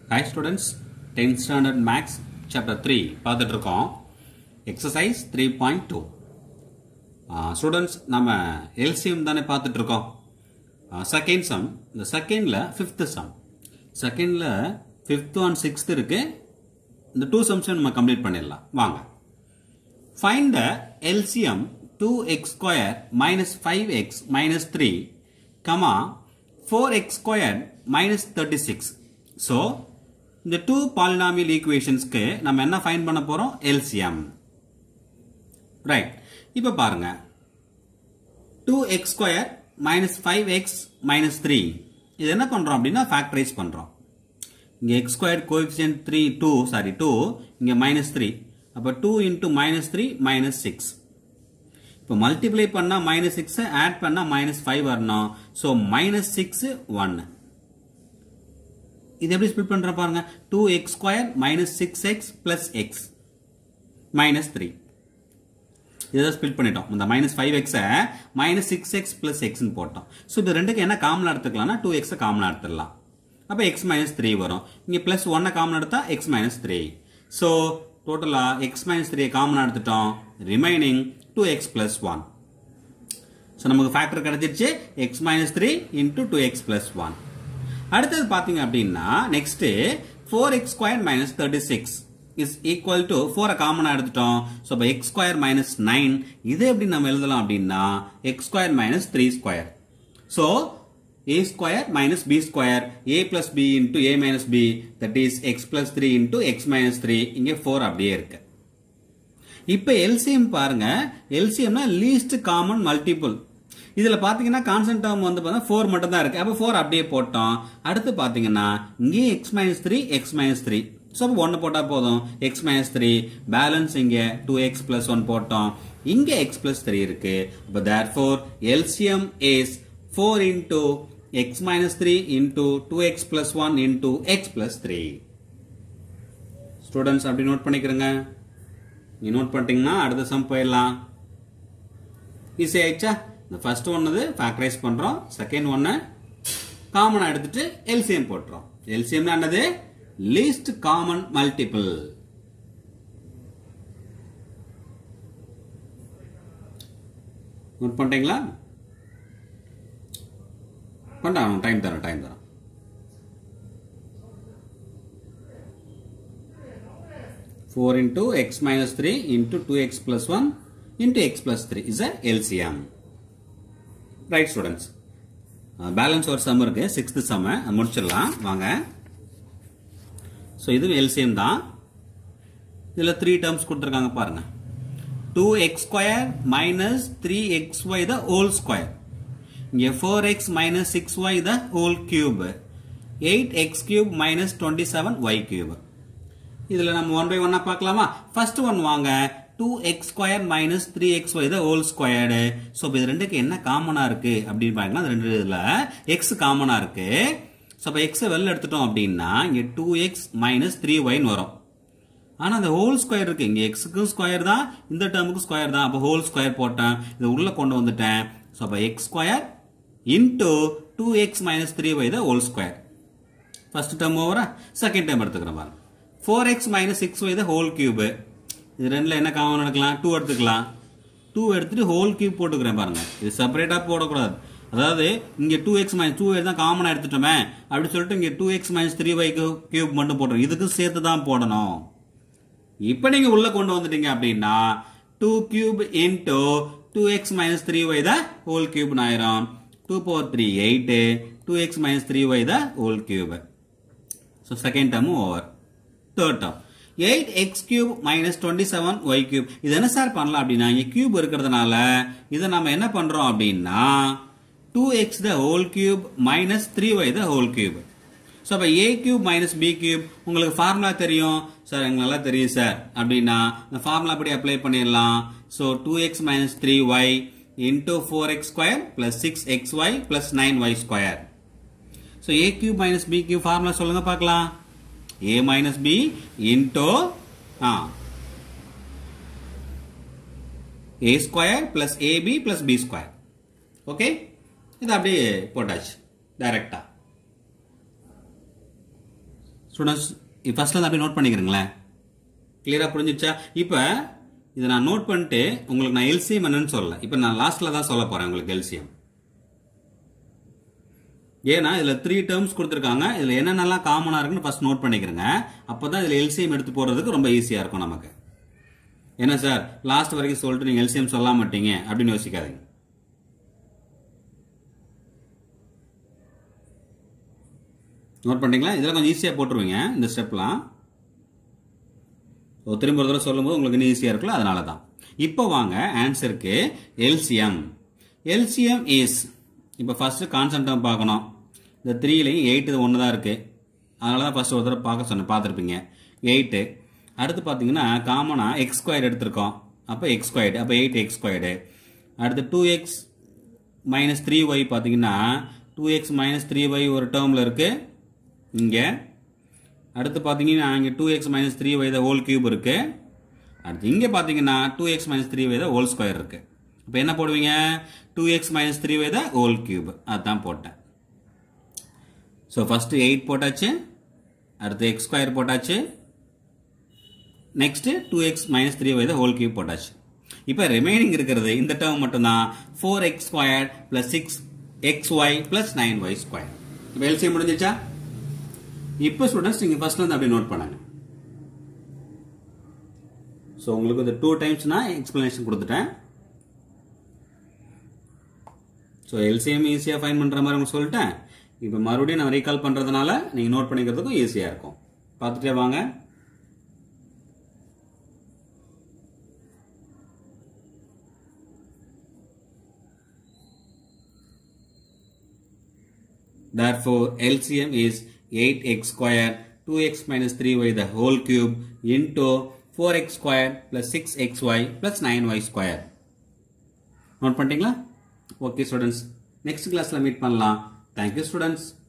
Hi students tenth standard maths chapter three பார்த்துட்டு இருக்கோம் exercise three point two students நம்ம LCM தானே பார்த்துட்டு இருக்கோம் செகண்ட் சம் இந்த செகண்டில் ஃபிஃப்த்து சம் செகண்டில் ஃபிஃப்த் அண்ட் சிக்ஸ்த் இருக்கு இந்த டூ சம்ஸையும் நம்ம கம்ப்ளீட் பண்ணிடலாம் வாங்க Find the LCM 2x square minus 5x minus 3, comma 4x squared minus 36. So, இந்த two polynomial equationsக்கு நம்ம என்ன find பண்ண போறோம் LCM. Right. இப்ப பாருங்க 2x square minus 5x minus 3 இது என்ன பண்றோம் அப்படின்னா factorize பண்றோம் இங்க x squared coefficient 3 2 sorry 2 இங்க minus 3 அப்ப 2 into minus 3 minus 6 இப்போ மல்டிப்ளை பண்ணா மைனஸ் சிக்ஸ் ஆட் பண்ணா மைனஸ் ஃபைவ் வரணும் ஸோ மைனஸ் சிக்ஸ் ஒன்னு இது எப்படி ஸ்பிட் பண்ற பாருங்க two x square minus six x plus x minus three இதை ஸ்பிட் பண்ணிட்டோம் இந்த மைனஸ் ஃபைவ் எக்ஸை மைனஸ் சிக்ஸ் எக்ஸ் பிளஸ் எக்ஸ்னு போட்டோம் ஸோ இது ரெண்டுக்கு என்ன காமனாக எடுத்துக்கலாம்னா டூ எக்ஸை காமனாக எடுத்துடலாம் அப்போ எக்ஸ் மைனஸ் த்ரீ வரும் இங்கே பிளஸ் ஒன்னை காமன் எடுத்தா எக்ஸ் மைனஸ் த்ரீ ஸோ டோட்டலாக எக்ஸ் மைனஸ் த்ரீ காமனாக எடுத்துட்டோம் remaining two x plus one so நமக்கு ஃபேக்டர் கிடைச்சிருச்சு x minus three into two x plus one அடுத்தது பார்த்தீங்க அப்படின்னா next four x square minus thirty six is equal to ஃபோரை காமனாக எடுத்துட்டோம் ஸோ இப்போ எக்ஸ் ஸ்கொயர் மைனஸ் நைன் இது எப்படி நம்ம எழுதலாம் அப்படின்னா x square minus three square so a square minus b square a plus b into a minus b that is x plus 3 into x minus 3 இங்க 4 அப்படியே இருக்கு இப்ப LCM பாருங்க LCMனா least common multiple இதுல பாத்தீங்கன்னா கான்ஸ்டன்ட் டேர்ம் வந்து பார்த்தா 4 மட்டும் தான் இருக்கு அப்ப 4 அப்படியே போட்டோம் அடுத்து பாத்தீங்கன்னா இங்கே x minus 3 x minus 3 so அப்போ ஒன்று போட்டால் போதும் எக்ஸ் மைனஸ் த்ரீ பேலன்ஸ் இங்கே டூ எக்ஸ் பிளஸ் ஒன் போட்டோம் இங்கே எக்ஸ் பிளஸ் த்ரீ இருக்கு அப்போ therefore LCM is four into x minus 3 into 2x plus 1 into x plus 3 students அப்படி நோட் பண்ணிக்கிறங்க நீ நோட் பண்ணிட்டீங்கன்னா அடுத்த சம் போயிடலாம் ஈஸி ஆயிடுச்சா இந்த ஃபர்ஸ்ட் ஒன்னது ஃபேக்டரைஸ் பண்றோம் செகண்ட் ஒன்னு காமனா எடுத்துட்டு எல்சிஎம் போட்டுறோம் எல்சிஎம் என்னது லீஸ்ட் காமன் மல்டிபிள் நோட் பண்ணிட்டீங்களா பண்ணலாம் டைம் தரேன் டைம் தரேன் four into x minus three into two x plus one into x plus three is a LCM right students balance ஒரு சம் இருக்கு சிக்ஸ்த் சம் முடிச்சிடலாம் வாங்க ஸோ இதுவும் எல்சிஎம் தான் இதில் த்ரீ டேர்ம்ஸ் கொடுத்துருக்காங்க பாருங்க two x square minus three x y the whole square இங்கே 4x minus 6y the whole cube 8x cube minus 27y cube இதுல நம்ம ஒன் பை ஒன்னா பார்க்கலாமா ஃபர்ஸ்ட் ஒன் வாங்க 2x square minus 3xy the whole squared so இது ரெண்டுக்கு என்ன காமனா இருக்கு அப்படின்னு பாருங்கன்னா அந்த ரெண்டு இதுல x காமனா இருக்கு ஸோ இப்போ x வெளில எடுத்துட்டோம் அப்படின்னா இங்க 2x minus 3y வரும் ஆனா அந்த ஹோல் ஸ்கொயர் இருக்கு இங்க எக்ஸுக்கும் ஸ்கொயர் தான் இந்த டேர்முக்கு ஸ்கொயர் தான் அப்போ ஹோல் ஸ்கொயர் போட்டேன் இதை உள்ள கொண்டு வந்துட்டேன் ஸோ அப்போ x square into 2x minus 3y the whole square. First term over, second term எடுத்துக்கிறோம் பாருங்க 4x minus 6y the whole cube. இது ரெண்டுல என்ன காமன் எடுக்கலாம் 2 எடுத்துக்கலாம் 2 எடுத்துட்டு whole cube போட்டுக்கிறேன் பாருங்க இது செப்பரேட்டா போடக்கூடாது அதாவது இங்க 2x minus 2 தான் காமனா எடுத்துட்டோமே அப்படி சொல்லிட்டு இங்க 2x minus 3y cube மட்டும் போடுறோம் இதுக்கு சேர்த்து தான் போடணும் இப்போ நீங்க உள்ள கொண்டு வந்துட்டீங்க அப்படின்னா 2 cube into 2x minus 3y the whole cube ஆயிரும் 2 power 3 8 2x minus 3y the whole cube so second term over third term 8x cube minus 27y cube இது என்ன சார் பண்ணலாம் அப்படின்னா இங்க cube இருக்கிறதுனால இதை நம்ம என்ன பண்றோம் அப்படின்னா 2x the whole cube minus 3y the whole cube so அப்போ a cube minus b cube உங்களுக்கு ஃபார்முலா தெரியும் சார் எங்களுக்கு நல்லா தெரியும் சார் அப்படின்னா இந்த ஃபார்முலா அப்படி அப்ளை பண்ணிடலாம் so two x minus three y into 4x square plus 6xy plus 9y square. So a cube minus b cube formula சொல்லுங்க பார்க்கலாம் a minus b into ah a square plus ab plus b square. Okay இது அப்படியே போட்டாச்சு டைரக்டா students ஃபர்ஸ்ட்ல இருந்து அப்படியே note பண்ணிக்கிறீங்களேன் கிளியரா புரிஞ்சிச்சா இப்போ இதை நான் நோட் பண்ணிட்டு உங்களுக்கு நான் எல்சிஎம் என்னன்னு சொல்லல இப்போ நான் லாஸ்ட்ல தான் சொல்ல போறேன் உங்களுக்கு எல்சிஎம் ஏன்னா இதுல த்ரீ டேர்ம்ஸ் கொடுத்துருக்காங்க இதுல என்னென்னலாம் காமனா இருக்குன்னு ஃபர்ஸ்ட் நோட் பண்ணிக்கிறேங்க அப்பதான் இதுல எல்சிஎம் எடுத்து போறதுக்கு ரொம்ப ஈஸியா இருக்கும் நமக்கு என்ன சார் லாஸ்ட் வரைக்கும் சொல்லிட்டு நீங்க எல்சிஎம் சொல்ல மாட்டீங்க அப்படின்னு யோசிக்காதீங்க நோட் பண்ணிட்டீங்களா இதெல்லாம் கொஞ்சம் ஈஸியாக போட்டுருவீங்க இந்த ஸ்டெப்லாம் ஸோ திரும்ப ஒரு தடவை சொல்லும்போது உங்களுக்கு இன்னும் ஈஸியாக இருக்குல்ல அதனால தான் இப்போ வாங்க ஆன்சருக்கு எல்சிஎம் எல்சிஎம் இஸ் இப்போ ஃபஸ்ட்டு கான்செப்ட் பார்க்கணும் இந்த த்ரீலையும் எயிட் இது ஒன்று தான் இருக்குது அதனால தான் ஃபஸ்ட்டு ஒரு தடவை பார்க்க சொன்னேன் பார்த்துருப்பீங்க எயிட்டு அடுத்து பார்த்தீங்கன்னா காமனாக எக்ஸ் ஸ்கொயர் எடுத்திருக்கோம் அப்போ எக்ஸ் ஸ்கொயர்டு அப்போ எயிட் எக்ஸ் ஸ்கொயர்டு அடுத்து two x minus three y பார்த்தீங்கன்னா two x minus three y ஒரு டேர்மில் இருக்குது இங்கே அடுத்து பார்த்தீங்கன்னா இங்கே two x minus three y the whole cube இருக்கு அடுத்து இங்கே பார்த்தீங்கன்னா two x minus three y the whole square இருக்கு இப்போ என்ன போடுவீங்க two x minus three y the whole cube அதுதான் போட்டேன் ஸோ ஃபர்ஸ்ட் எயிட் போட்டாச்சு அடுத்து எக்ஸ் ஸ்கொயர் போட்டாச்சு next two x minus three y the whole cube போட்டாச்சு இப்போ ரிமைனிங் இருக்கிறது இந்த டேர்ம் மட்டும்தான் four x square plus six x y plus nine y square இப்போ எல்சிஎம் முடிஞ்சிச்சா இப்போ ஸ்டூடெண்ட்ஸ் நீங்கள் ஃபர்ஸ்ட்ல இருந்து அப்படியே நோட் பண்ணுங்க ஸோ உங்களுக்கு இந்த டூ டைம்ஸ் நான் எக்ஸ்பிளனேஷன் கொடுத்துட்டேன் ஸோ எல்சிஎம் ஈஸியாக ஃபைன் பண்ணுற மாதிரி உங்களுக்கு சொல்லிட்டேன் இப்போ மறுபடியும் நான் ரீகால் பண்ணுறதுனால நீங்கள் நோட் பண்ணிக்கிறதுக்கும் ஈஸியாக இருக்கும் பார்த்துட்டே வாங்க Therefore, LCM is 8x square 2x minus 3y the whole cube into 4x square plus 6xy plus 9y square. Note பண்ணிட்டீங்களா ஓகே ஸ்டூடெண்ட்ஸ் நெக்ஸ்ட் கிளாஸ்ல மீட் பண்ணலாம் தேங்க்யூ ஸ்டூடெண்ட்ஸ்